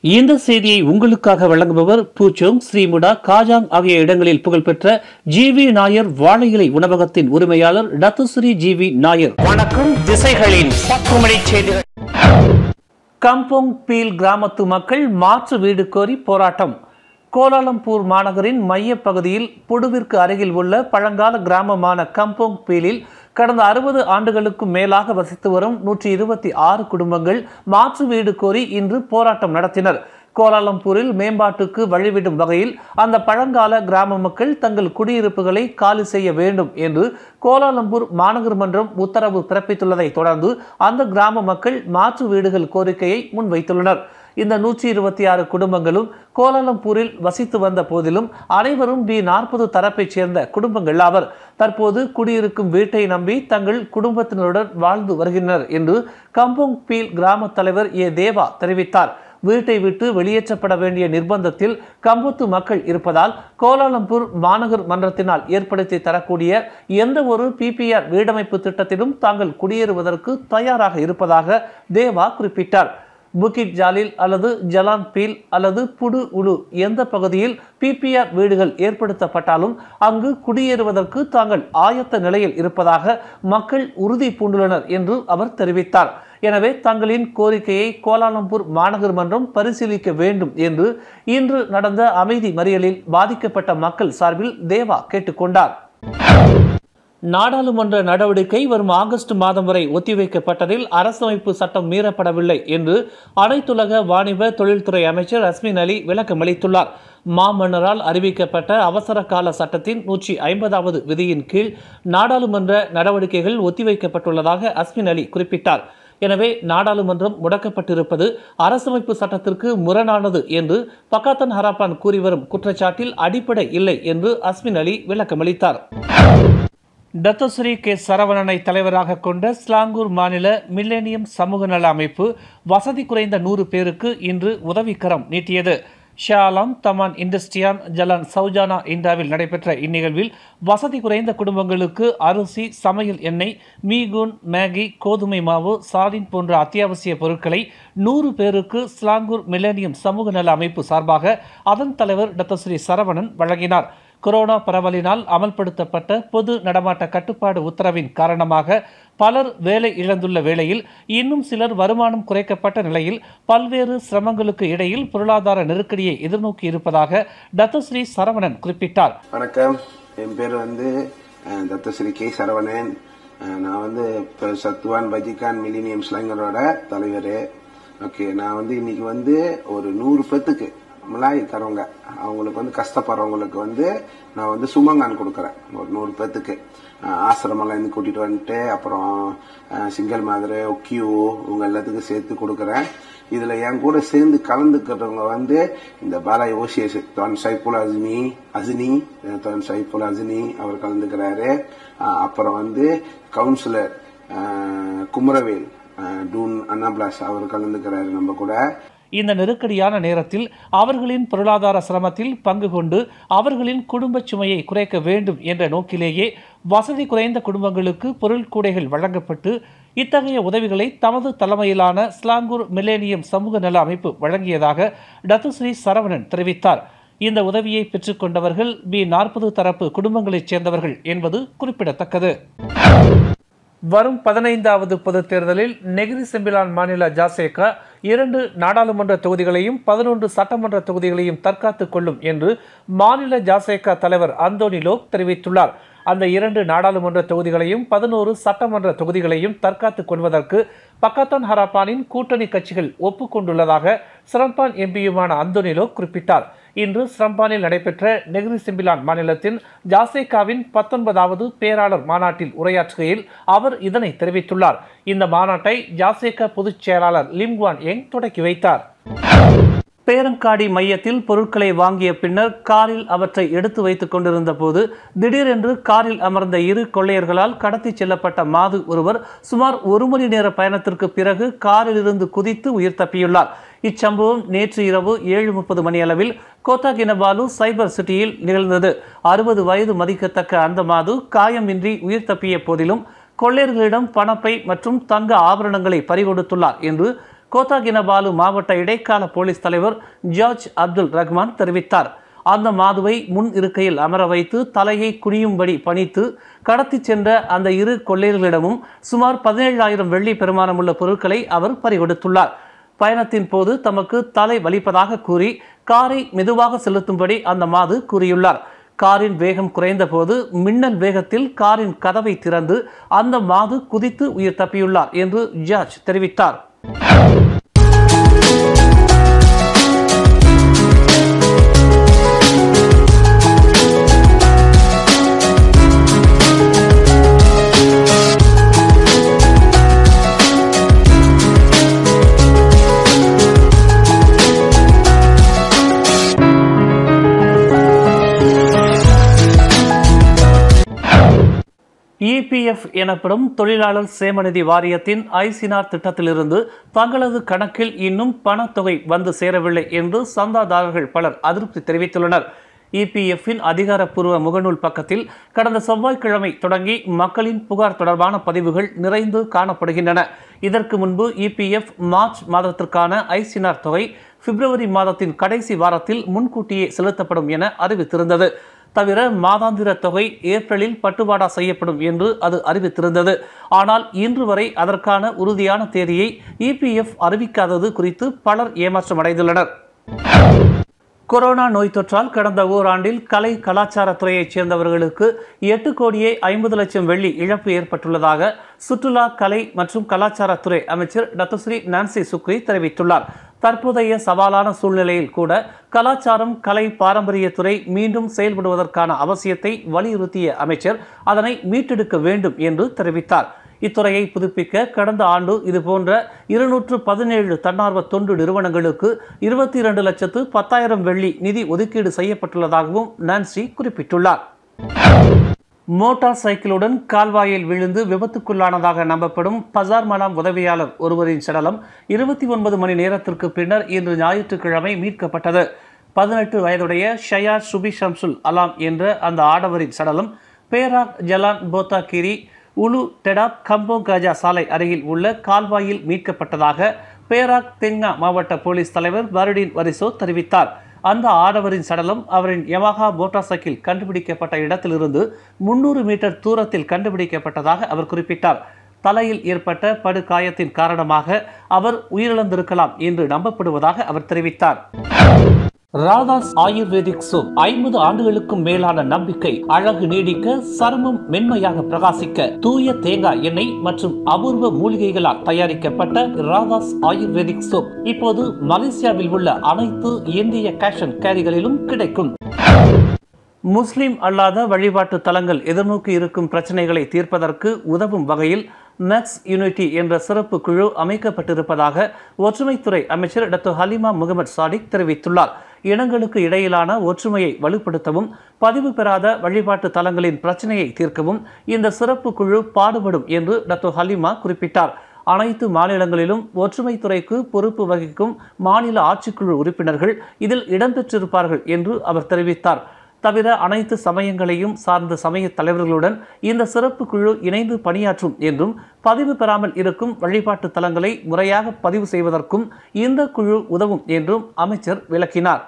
இந்த செய்தியை உங்களுக்காக வழங்குபவர் பூச்சோங் ஸ்ரீமுடா காஜாங் ஆகிய இடங்களில் புகழ்பெற்ற ஜி வி நாயர் வாழை இலை உணவகத்தின் உரிமையாளர் டத்துஸ்ரீ ஜி வி நாயர் வணக்கம் திசைகளின் பக்குமணி செய்திகள் கம்போங் பீல் கிராமத்து மக்கள் மாற்று வீடு கோரி போராட்டம் கோலாலம்பூர் மாநகரின் மையப் பகுதியில் புடுவிற்கு அருகில் உள்ள பழங்கால கிராமமான கம்போங் பீலில் கடந்த அறுபது ஆண்டுகளுக்கும் மேலாக வசித்து வரும் நூற்றி இருபத்தி ஆறு குடும்பங்கள் மாற்று வீடு கோரி இன்று போராட்டம் நடத்தினர் கோலாலம்பூரில் மேம்பாட்டுக்கு வழிவிடும் வகையில் அந்த பழங்கால கிராம மக்கள் தங்கள் குடியிருப்புகளை காலி செய்ய வேண்டும் என்று கோலாலம்பூர் மாநகர் மன்றம் உத்தரவு பிறப்பித்துள்ளதை தொடர்ந்து அந்த கிராம மக்கள் மாற்று வீடுகள் கோரிக்கையை முன்வைத்துள்ளனர் இந்த நூற்றி இருபத்தி ஆறு குடும்பங்களும் கோலாலம்பூரில் வசித்து வந்த போதிலும் அனைவரும் பி நாற்பது தரப்பைச் சேர்ந்த குடும்பங்கள் ஆவர் தற்போது குடியிருக்கும் வீட்டை நம்பி தங்கள் குடும்பத்தினருடன் வாழ்ந்து வருகின்றனர் என்று கம்போங் பீல் கிராம தலைவர் ஏ தேவா தெரிவித்தார் வீட்டை விட்டு வெளியேற்றப்பட வேண்டிய நிர்பந்தத்தில் கம்புத்து மக்கள் இருப்பதால் கோலாலம்பூர் மாநகர் மன்றத்தினால் ஏற்படுத்தி தரக்கூடிய எந்த ஒரு பிபிஆர் வீடமைப்பு திட்டத்திலும் தாங்கள் குடியேறுவதற்கு தயாராக இருப்பதாக தேவா குறிப்பிட்டார் புக்கிட் ஜாலில் அல்லது ஜலான் பீல் அல்லது புடு உடு எந்த பகுதியில் பிபிஆர் வீடுகள் ஏற்படுத்தப்பட்டாலும் அங்கு குடியேறுவதற்கு தாங்கள் ஆயத்த நிலையில் இருப்பதாக மக்கள் உறுதி பூண்டுள்ளனர் என்று அவர் தெரிவித்தார் எனவே தங்களின் கோரிக்கையை கோலாலம்பூர் மாநகர் மன்றம் பரிசீலிக்க வேண்டும் என்று இன்று நடந்த அமைதி மறியலில் பாதிக்கப்பட்ட மக்கள் சார்பில் தேவா கேட்டுக்கொண்டார் நாடாளுமன்ற நடவடிக்கை வரும் ஆகஸ்ட் மாதம் வரை ஒத்திவைக்கப்பட்டதில் அரசமைப்பு சட்டம் மீறப்படவில்லை என்று அனைத்துலக வாணிப தொழில்துறை அமைச்சர் அஸ்மின் அலி விளக்கமளித்துள்ளார் மாமன்னரால் அறிவிக்கப்பட்ட அவசர கால சட்டத்தின் நூற்றி ஐம்பதாவது விதியின் கீழ் நாடாளுமன்ற நடவடிக்கைகள் ஒத்திவைக்கப்பட்டுள்ளதாக அஸ்மின் அலி குறிப்பிட்டார் எனவே நாடாளுமன்றம் முடக்கப்பட்டிருப்பது அரசமைப்பு சட்டத்திற்கு முரணானது என்று பக்காத்தன் ஹராப்பான் கூறி வரும் குற்றச்சாட்டில் அடிப்படை இல்லை என்று அஸ்மின் அலி விளக்கமளித்தார் டத்தஸ்ரீ கே சரவணனை தலைவராக கொண்ட ஸ்லாங்கூர் மாநில மில்லேனியம் சமூக நல அமைப்பு வசதி குறைந்த நூறு பேருக்கு இன்று உதவிக்கரம் நீட்டியது ஷாலாம் தமான் இண்டஸ்ட்ரியான் ஜலான் சௌஜானா இந்தியாவில் நடைபெற்ற இந்நிகழ்வில் வசதி குறைந்த குடும்பங்களுக்கு அரிசி சமையல் எண்ணெய் மீகூன் மேகி கோதுமை மாவு சாலின் போன்ற அத்தியாவசிய பொருட்களை நூறு பேருக்கு ஸ்லாங்கூர் மில்லேனியம் சமூக நல அமைப்பு சார்பாக அதன் தலைவர் டத்தஸ்ரீ சரவணன் வழங்கினார் கொரோனா பரவலினால் அமல்படுத்தப்பட்ட பொது நடமாட்ட கட்டுப்பாடு உத்தரவின் காரணமாக பலர் வேலை இழந்துள்ள வேளையில் இன்னும் சிலர் வருமானம் குறைக்கப்பட்ட நிலையில் பல்வேறு சிரமங்களுக்கு இடையில் பொருளாதார நெருக்கடியை எதிர்நோக்கி இருப்பதாக டத்தஸ்ரீ சரவணன் குறிப்பிட்டார் வணக்கம் என் பேர் வந்து அஹ், தத்தஸ்ரீ கே சரவணன் அஹ், நான் வந்து இப்போ சத்துவான் பஜிகான் மிலினியம் ஸ்லைங்கரோட தலைவர் ஓகே நான் வந்து இன்னைக்கு வந்து ஒரு நூறு பேத்துக்கு மலாய்க்காரவங்க அவங்களுக்கு வந்து கஷ்டப்படுறவங்களுக்கு வந்து நான் வந்து சுமங்கான் கொடுக்குறேன் ஒரு நூறு பேத்துக்கு அஹ், ஆசிரமெல்லாம் இருந்து கூட்டிட்டு வந்துட்டு அப்புறம் அஹ், சிங்கல் மாதிரி ஒக்கியூ இவங்க எல்லாத்துக்கும் சேர்த்து கொடுக்குறேன் இதுல என் கூட சேர்ந்து கலந்துக்கிறவங்க வந்து இந்த பாலா ஓசியஸ் தொன் சைப்புல் அஸ்மி அஸ்னி தொன் சைப்புல் அஸ்னி அவர் கலந்துக்கிறாரு அஹ் அப்புறம் வந்து கவுன்சிலர் அஹ், குமரவேல் அஹ், டூன் அண்ணாபிளாஸ் அவர் கலந்துக்கிறாரு நம்ம கூட இந்த நெருக்கடியான நேரத்தில் அவர்களின் பொருளாதார சிரமத்தில் பங்கு கொண்டு அவர்களின் குடும்பச் சுமையை குறைக்க வேண்டும் என்ற நோக்கிலேயே வசதி குறைந்த குடும்பங்களுக்கு பொருள் கூடைகள் வழங்கப்பட்டு இத்தகைய உதவிகளை தமது தலைமையிலான ஸ்லாங்கூர் மில்லேனியம் சமூக நல அமைப்பு வழங்கியதாக டத்துஸ்ரீ சரவணன் தெரிவித்தார் இந்த உதவியை பெற்றுக்கொண்டவர்கள் பி நாற்பது தரப்பு குடும்பங்களைச் சேர்ந்தவர்கள் என்பது குறிப்பிடத்தக்கது வரும் பதினைந்தாவது பொதுத் தேர்தலில் நெகிரி செம்பிலான் மாநில ஜாசேகா இரண்டு நாடாளுமன்ற தொகுதிகளையும் பதினொன்று சட்டமன்ற தொகுதிகளையும் தற்காத்துக் கொள்ளும் என்று மாநில ஜாசேகா தலைவர் அந்தோனி லோக் தெரிவித்துள்ளார் அந்த இரண்டு நாடாளுமன்ற தொகுதிகளையும் பதினோரு சட்டமன்ற தொகுதிகளையும் தற்காத்துக் கொள்வதற்கு பக்கத்தான் ஹராப்பானின் கூட்டணி கட்சிகள் ஒப்புக்கொண்டுள்ளதாக சிரம்பான் எம்பியுமான அந்தோனி லோக் குறிப்பிட்டார் இன்று ஸ்ரம்பானில் நடைபெற்ற நெகிரி சிம்பிலான் மாநிலத்தின் ஜாசேகாவின் பத்தொன்பதாவது பேராளர் மாநாட்டில் உரையாற்றுகையில் அவர் இதனை தெரிவித்துள்ளார் இந்த மாநாட்டை ஜாசேகா பொதுச் செயலாளர் லிம்குவான் எங் தொடக்கி வைத்தார் பேரங்காடி மையத்தில் பொருட்களை வாங்கிய பின்னர் காரில் அவற்றை எடுத்து வைத்துக் கொண்டிருந்த போது திடீரென்று காரில் அமர்ந்த இரு கொள்ளையர்களால் கடத்தி செல்லப்பட்ட மாது ஒருவர் சுமார் ஒரு மணி நேர பயணத்திற்கு பிறகு காரிலிருந்து குதித்து உயிர் தப்பியுள்ளார் இச்சம்பவம் நேற்று இரவு ஏழு முப்பது மணியளவில் கோத்தாகினபாலு சைபர் சிட்டியில் நிகழ்ந்தது அறுபது வயது மதிக்கத்தக்க அந்த மாது காயமின்றி உயிர் தப்பிய போதிலும் கொள்ளையர்களிடம் பணப்பை மற்றும் தங்க ஆபரணங்களை பறிகொடுத்துள்ளார் என்று கோத்தாகினபாலு மாவட்ட இடைக்கால போலீஸ் தலைவர் ஜார்ஜ் அப்துல் ரஹ்மான் தெரிவித்தார் அந்த மாதுவை முன் இருக்கையில் அமர வைத்து தலையை குனியும்படி பணித்து கடத்தி சென்ற அந்த இரு கொள்ளையர்களிடமும் சுமார் பதினேழாயிரம் வெள்ளி பெருமானமுள்ள பொருட்களை அவர் பறிகொடுத்துள்ளார் பயணத்தின் போது தமக்கு தலை வலிப்பதாக கூறி காரை மெதுவாக செலுத்தும்படி அந்த மாது கூறியுள்ளார் காரின் வேகம் குறைந்தபோது மின்னல் வேகத்தில் காரின் கதவை திறந்து அந்த மாது குதித்து உயிர் தப்பியுள்ளார் என்று ஜார்ஜ் தெரிவித்தார் இபிஎஃப் எனப்படும் தொழிலாளர் சேமநிதி வாரியத்தின் ஐசினார் திட்டத்திலிருந்து தங்களது கணக்கில் இன்னும் பணத்தொகை வந்து சேரவில்லை என்று சந்தாதாரர்கள் பலர் அதிருப்தி தெரிவித்துள்ளனர் இபிஎஃப்பின் அதிகாரப்பூர்வ முகநூல் பக்கத்தில் கடந்த செவ்வாய்க்கிழமை தொடங்கி மக்களின் புகார் தொடர்பான பதிவுகள் நிறைந்து காணப்படுகின்றன இதற்கு முன்பு இபிஎஃப் மார்ச் மாதத்திற்கான ஐசினார் தொகை பிப்ரவரி மாதத்தின் கடைசி வாரத்தில் முன்கூட்டியே செலுத்தப்படும் என அறிவித்திருந்தது தவிர மாதாந்திர தொகை ஏப்ரலில் பட்டுவாடா செய்யப்படும் என்று அது அறிவித்திருந்தது ஆனால் இன்று வரை அதற்கான உறுதியான தேதியை இபிஎஃப் அறிவிக்காதது குறித்து பலர் ஏமாற்றமடைந்துள்ளனர் கொரோனா நோய் தொற்றால் கடந்த ஓராண்டில் கலை கலாச்சாரத்துறையைச் சேர்ந்தவர்களுக்கு எட்டு கோடியே ஐம்பது லட்சம் வெள்ளி இழப்பு ஏற்பட்டுள்ளதாக சுற்றுலா கலை மற்றும் கலாச்சாரத்துறை அமைச்சர் டத்துஸ்ரீ நான்சி சுக்ரி தெரிவித்துள்ளார் தற்போதைய சவாலான சூழ்நிலையில் கூட கலாச்சாரம் கலை பாரம்பரியத்துறை மீண்டும் செயல்படுவதற்கான அவசியத்தை வலியுறுத்திய அமைச்சர் அதனை மீட்டெடுக்க வேண்டும் என்று தெரிவித்தார் இத்துறையை புதுப்பிக்க கடந்த ஆண்டு இதுபோன்ற இருநூற்று பதினேழு தன்னார்வ தொண்டு நிறுவனங்களுக்கு இருபத்தி இரண்டு லட்சத்து பத்தாயிரம் வெள்ளி நிதி ஒதுக்கீடு செய்யப்பட்டுள்ளதாகவும் நான்சி குறிப்பிட்டுள்ளார் மோட்டார் சைக்கிளுடன் கால்வாயில் விழுந்து விபத்துக்குள்ளானதாக நம்பப்படும் பசார் மலாம் உதவியாளர் ஒருவரின் சடலம் இருபத்தி ஒன்பது மணி நேரத்திற்கு பின்னர் இன்று ஞாயிற்றுக்கிழமை மீட்கப்பட்டது பதினெட்டு வயதுடைய ஷயா சுபி ஷம்சுல் அலாம் என்ற அந்த ஆடவரின் சடலம் பேராக் ஜலான் போத்தாகிரி உலு டெடாப் கம்போங் காஜா சாலை அருகில் உள்ள கால்வாயில் மீட்கப்பட்டதாக பேராக் தெங்கா மாவட்ட போலீஸ் தலைவர் பருடின் வரிசோ தெரிவித்தார் அந்த ஆடவரின் சடலம் அவரின் யமஹா மோட்டார் சைக்கிள் கண்டுபிடிக்கப்பட்ட இடத்திலிருந்து முன்னூறு மீட்டர் தூரத்தில் கண்டுபிடிக்கப்பட்டதாக அவர் குறிப்பிட்டார் தலையில் ஏற்பட்ட படுகாயத்தின் காரணமாக அவர் உயிரிழந்திருக்கலாம் என்று நம்பப்படுவதாக அவர் தெரிவித்தார் ராதாஸ் ஆயுர்வேதிக் சோப் ஐம்பது ஆண்டுகளுக்கும் மேலான நம்பிக்கை அழகு நீடிக்க சருமம் மென்மையாக பிரகாசிக்க தூய தேங்காய் எண்ணெய் மற்றும் அபூர்வ மூலிகைகளால் தயாரிக்கப்பட்ட ராதாஸ் ஆயுர்வேதிக் சோப் இப்போது மலேசியாவில் உள்ள அனைத்து இந்திய கேஷன் கேரிகளிலும் கிடைக்கும் முஸ்லிம் அல்லாத வழிபாட்டு தலங்கள் எதிர்நோக்கி இருக்கும் பிரச்சனைகளை தீர்ப்பதற்கு உதவும் வகையில் மேக்ஸ் யூனிட்டி என்ற சிறப்பு குழு அமைக்கப்பட்டிருப்பதாக ஒற்றுமைத்துறை அமைச்சர் டாக்டர் ஹலிமா முகமது சாடிக் தெரிவித்துள்ளார் இனங்களுக்கு இடையிலான ஒற்றுமையை வலுப்படுத்தவும் பதிவு பெறாத வழிபாட்டு தலங்களின் பிரச்சனையை தீர்க்கவும் இந்த சிறப்பு குழு பாடுபடும் என்று டாக்டர் ஹலிமா குறிப்பிட்டார் அனைத்து மாநிலங்களிலும் ஒற்றுமைத்துறைக்கு பொறுப்பு வகிக்கும் மாநில ஆட்சிக்குழு உறுப்பினர்கள் இதில் இடம்பெற்றிருப்பார்கள் என்று அவர் தெரிவித்தார் தவிர அனைத்து சமயங்களையும் சார்ந்த சமய தலைவர்களுடன் இந்த சிறப்பு குழு இணைந்து பணியாற்றும் என்றும் பதிவு பெறாமல் இருக்கும் வழிபாட்டு தலங்களை முறையாக பதிவு செய்வதற்கும் இந்த குழு உதவும் என்றும் அமைச்சர் விளக்கினார்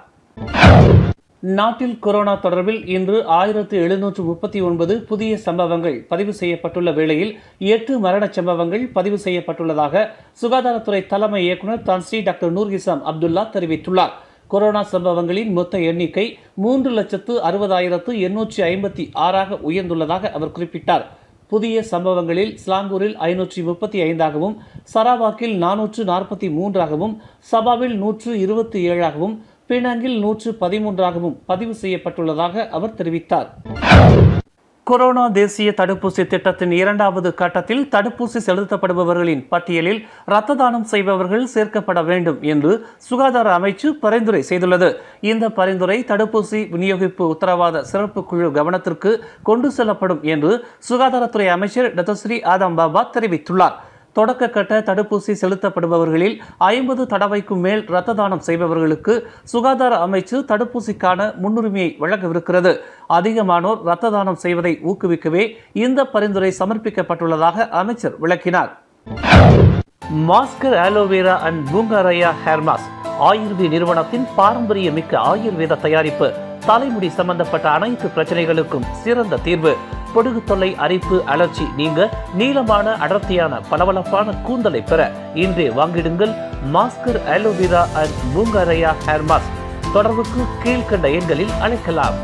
நாட்டில் கொரோனா தொடர்பில் இன்று ஆயிரத்து எழுநூற்று முப்பத்தி ஒன்பது புதிய சம்பவங்கள் பதிவு செய்யப்பட்டுள்ள வேளையில் எட்டு மரணச் சம்பவங்கள் பதிவு செய்யப்பட்டுள்ளதாக சுகாதாரத்துறை தலைமை இயக்குநர் தான்ஸ்ரீ டாக்டர் நூர்கிசாம் அப்துல்லா தெரிவித்துள்ளார் கொரோனா சம்பவங்களின் மொத்த எண்ணிக்கை மூன்று லட்சத்து அறுபதாயிரத்து எண்ணூற்றி ஐம்பத்தி ஆறாக உயர்ந்துள்ளதாக அவர் குறிப்பிட்டார் புதிய சம்பவங்களில் ஸ்லாங்கூரில் ஐநூற்றி முப்பத்தி ஐந்தாகவும் சராவாக்கில் நானூற்று நாற்பத்தி மூன்றாகவும் சபாவில் நூற்று இருபத்தி ஏழாகவும் பினாங்கில் நூற்று பதிமூன்றாகவும் பதிவு செய்யப்பட்டுள்ளதாக அவர் தெரிவித்தார் கொரோனா தேசிய தடுப்பூசி திட்டத்தின் இரண்டாவது கட்டத்தில் தடுப்பூசி செலுத்தப்படுபவர்களின் பட்டியலில் இரத்த தானம் செய்பவர்கள் சேர்க்கப்பட வேண்டும் என்று சுகாதார அமைச்சு பரிந்துரை செய்துள்ளது இந்த பரிந்துரை தடுப்பூசி விநியோகிப்பு உத்தரவாத சிறப்பு குழு கவனத்திற்கு கொண்டு செல்லப்படும் என்று சுகாதாரத்துறை அமைச்சர் டத்தஸ்ரீ ஆதம் பாபா தெரிவித்துள்ளார் தொடக்க கட்ட தடுப்பூசி செலுத்தப்படுபவர்களில் ஐம்பது தடவைக்கும் மேல் இரத்த தானம் செய்பவர்களுக்கு சுகாதார அமைச்சு தடுப்பூசிக்கான முன்னுரிமையை வழங்கவிருக்கிறது அதிகமானோர் இரத்த தானம் செய்வதை ஊக்குவிக்கவே இந்த பரிந்துரை சமர்ப்பிக்கப்பட்டுள்ளதாக அமைச்சர் விளக்கினார் மாஸ்கர் aloe vera and bunga raya hair mask ஆயுர்வேத நிறுவனத்தின் பாரம்பரிய மிக்க ஆயுர்வேத தயாரிப்பு தலைமுடி சம்பந்தப்பட்ட அனைத்து பிரச்சனைகளுக்கும் சிறந்த தீர்வு பொடுகு தொல்லை அரிப்பு அலர்ச்சி நீங்க நீளமான அடர்த்தியான பளபளப்பான கூந்தலை பெற இன்றே வாங்கிடுங்கள் மாஸ்கர் aloe vera and bunga raya hair mask தொடர்புக்கு கீழ்கண்ட எண்களில் அழைக்கலாம்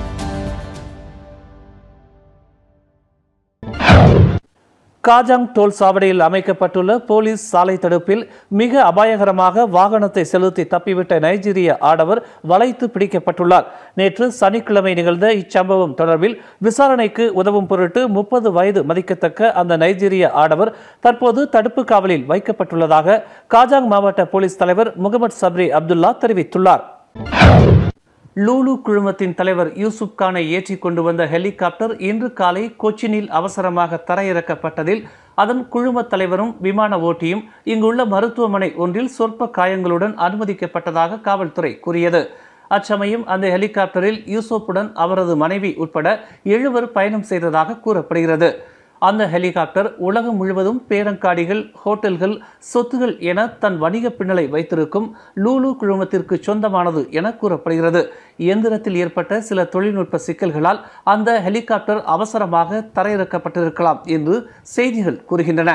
காஜாங் டோல் சாவடியில் அமைக்கப்பட்டுள்ள போலீஸ் சாலை தடுப்பில் மிக அபாயகரமாக வாகனத்தை செலுத்தி தப்பிவிட்ட நைஜீரிய ஆடவர் வளைத்து பிடிக்கப்பட்டுள்ளார் நேற்று சனிக்கிழமை நிகழ்ந்த இச்சம்பவம் தொடர்பில் விசாரணைக்கு உதவும் பொருட்டு முப்பது வயது மதிக்கத்தக்க அந்த நைஜீரிய ஆடவர் தற்போது தடுப்பு காவலில் வைக்கப்பட்டுள்ளதாக காஜாங் மாவட்ட போலீஸ் தலைவர் முகமது சப்ரி அப்துல்லா தெரிவித்துள்ளார் லூலு குழுமத்தின் தலைவர் யூசுப் கானை ஏற்றி கொண்டு வந்த ஹெலிகாப்டர் இன்று காலை கொச்சினில் அவசரமாக தரையிறக்கப்பட்டதில் அதன் குழும தலைவரும் விமான ஓட்டியும் இங்குள்ள மருத்துவமனை ஒன்றில் சொற்ப காயங்களுடன் அனுமதிக்கப்பட்டதாக காவல்துறை கூறியது அச்சமயம் அந்த ஹெலிகாப்டரில் யூசுப்புடன் அவரது மனைவி உட்பட எழுவர் பயணம் செய்ததாக கூறப்படுகிறது அந்த ஹெலிகாப்டர் உலகம் முழுவதும் பேரங்காடிகள் ஹோட்டல்கள் சொத்துகள் என தன் வணிக பின்னலை வைத்திருக்கும் லூலு குழுமத்திற்கு சொந்தமானது என கூறப்படுகிறது இயந்திரத்தில் ஏற்பட்ட சில தொழில்நுட்ப சிக்கல்களால் அந்த ஹெலிகாப்டர் அவசரமாக தரையிறக்கப்பட்டிருக்கலாம் என்று செய்திகள் கூறுகின்றன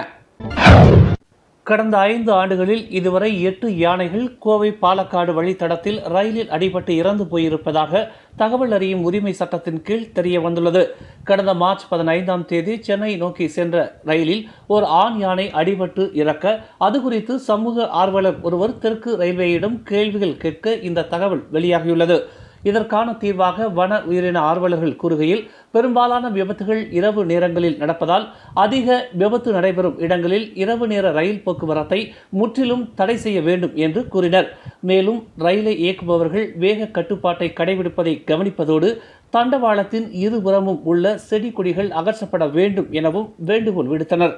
கடந்த ஐந்து ஆண்டுகளில் இதுவரை எட்டு யானைகள் கோவை பாலக்காடு வழித்தடத்தில் ரயிலில் அடிபட்டு இறந்து போயிருப்பதாக தகவல் அறியும் உரிமை சட்டத்தின் கீழ் தெரிய வந்துள்ளது கடந்த மார்ச் பதினைந்தாம் தேதி சென்னை நோக்கி சென்ற ரயிலில் ஒரு ஆண் யானை அடிபட்டு இறக்க அது குறித்து சமூக ஆர்வலர் ஒருவர் தெற்கு ரயில்வேயிடம் கேள்விகள் கேட்க இந்த தகவல் வெளியாகியுள்ளது இதற்கான தீர்வாக வன உயிரின ஆர்வலர்கள் கூறுகையில் பெரும்பாலான விபத்துகள் இரவு நேரங்களில் நடப்பதால் அதிக விபத்து நடைபெறும் இடங்களில் இரவு நேர ரயில் போக்குவரத்தை முற்றிலும் தடை செய்ய வேண்டும் என்று கூறினர் மேலும் ரயிலை இயக்குபவர்கள் வேக கட்டுப்பாட்டை கடைபிடிப்பதை கவனிப்பதோடு தண்டவாளத்தின் இருபுறமும் உள்ள செடி கொடிகள் அகற்றப்பட வேண்டும் எனவும் வேண்டுகோள் விடுத்தனர்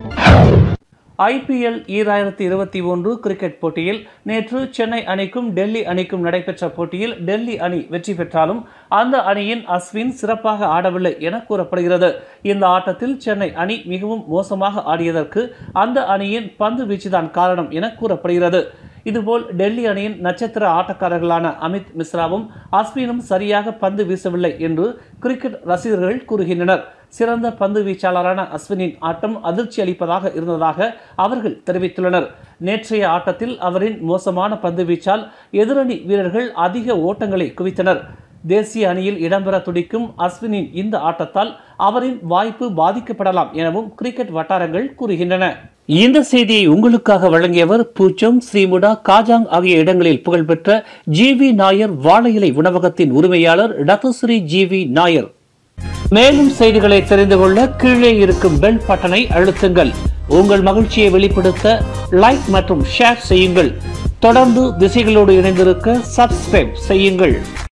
ஐபிஎல் ஈராயிரத்தி இருபத்தி ஒன்று கிரிக்கெட் போட்டியில் நேற்று சென்னை அணிக்கும் டெல்லி அணிக்கும் நடைபெற்ற போட்டியில் டெல்லி அணி வெற்றி பெற்றாலும் அந்த அணியின் அஸ்வின் சிறப்பாக ஆடவில்லை என கூறப்படுகிறது இந்த ஆட்டத்தில் சென்னை அணி மிகவும் மோசமாக ஆடியதற்கு அந்த அணியின் பந்து வீச்சுதான் காரணம் என கூறப்படுகிறது இதுபோல் டெல்லி அணியின் நட்சத்திர ஆட்டக்காரர்களான அமித் மிஸ்ராவும் அஸ்வினும் சரியாக பந்து வீசவில்லை என்று கிரிக்கெட் ரசிகர்கள் கூறுகின்றனர் சிறந்த பந்து வீச்சாளரான அஸ்வினின் ஆட்டம் அதிர்ச்சி அளிப்பதாக இருந்ததாக அவர்கள் தெரிவித்துள்ளனர் நேற்றைய ஆட்டத்தில் அவரின் மோசமான பந்து வீச்சால் எதிரணி வீரர்கள் அதிக ஓட்டங்களை குவித்தனர் தேசிய அணியில் இடம்பெற துடிக்கும் அஸ்வினின் இந்த ஆட்டத்தால் அவரின் வாய்ப்பு பாதிக்கப்படலாம் எனவும் கிரிக்கெட் வட்டாரங்கள் கூறுகின்றன இந்த செய்தியை உங்களுக்காக வழங்கியவர் பூச்சம் ஸ்ரீமுடா காஜாங் ஆகிய இடங்களில் புகழ்பெற்ற ஜி வி நாயர் வாழை இலை உணவகத்தின் உரிமையாளர் டத்துஸ்ரீ ஜி வி நாயர் மேலும் செய்திகளை தெரிந்து கொள்ள கீழே இருக்கும் பெல் பட்டனை அழுத்துங்கள் உங்கள் மகிழ்ச்சியை வெளிப்படுத்த லைக் மற்றும் ஷேர் செய்யுங்கள் தொடர்ந்து திசைகளோடு இணைந்திருக்க சப்ஸ்கிரைப் செய்யுங்கள்